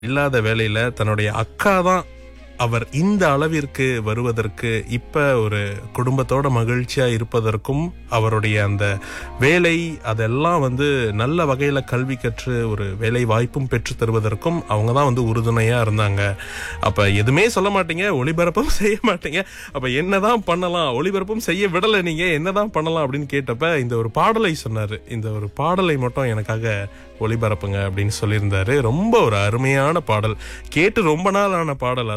இல்லாத வேலையில தன்னுடைய அக்கா தான் அவர் இந்த அளவிற்கு வருவதற்கு இப்ப ஒரு குடும்பத்தோட மகிழ்ச்சியா இருப்பதற்கும் அவருடைய அந்த வேலை அதெல்லாம் வந்து நல்ல வகையில கல்வி கற்று ஒரு வேலை வாய்ப்பும் பெற்று தருவதற்கும் அவங்க தான் வந்து உறுதுணையா இருந்தாங்க அப்ப எதுவுமே சொல்ல மாட்டீங்க ஒளிபரப்பும் செய்ய மாட்டீங்க அப்ப என்னதான் பண்ணலாம் ஒளிபரப்பும் செய்ய விடல நீங்க என்னதான் பண்ணலாம் அப்படின்னு கேட்டப்ப இந்த ஒரு பாடலை சொன்னாரு இந்த ஒரு பாடலை மட்டும் எனக்காக ஒளிபரப்புங்க அப்படின்னு சொல்லியிருந்தாரு ரொம்ப ஒரு அருமையான பாடல் கேட்டு ரொம்ப நாள் ஆன பாடல்